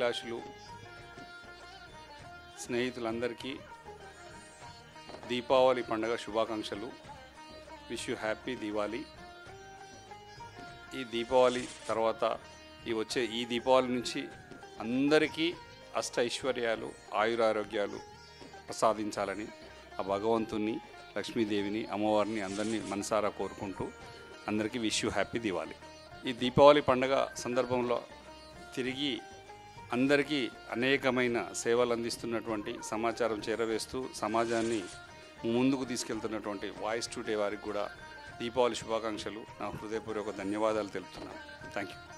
శ్రేయోభిలాషులు స్నేహితులందరికీ దీపావళి పండుగ శుభాకాంక్షలు విష్ యూ హ్యాపీ దీవాలి ఈ దీపావళి తర్వాత ఈ వచ్చే ఈ దీపావళి నుంచి అందరికీ అష్ట ఐశ్వర్యాలు ఆయురారోగ్యాలు ప్రసాదించాలని ఆ భగవంతుని లక్ష్మీదేవిని అమ్మవారిని అందరినీ మనసారా కోరుకుంటూ అందరికీ విష్ యూ హ్యాపీ దివాలి ఈ దీపావళి పండుగ సందర్భంలో తిరిగి అందరికీ అనేకమైన సేవలు అందిస్తున్నటువంటి సమాచారం చేరవేస్తూ సమాజాన్ని ముందుకు తీసుకెళ్తున్నటువంటి వాయిస్ టుడే వారికి కూడా దీపావళి శుభాకాంక్షలు నా హృదయపూర్వక ధన్యవాదాలు తెలుపుతున్నాను థ్యాంక్ యూ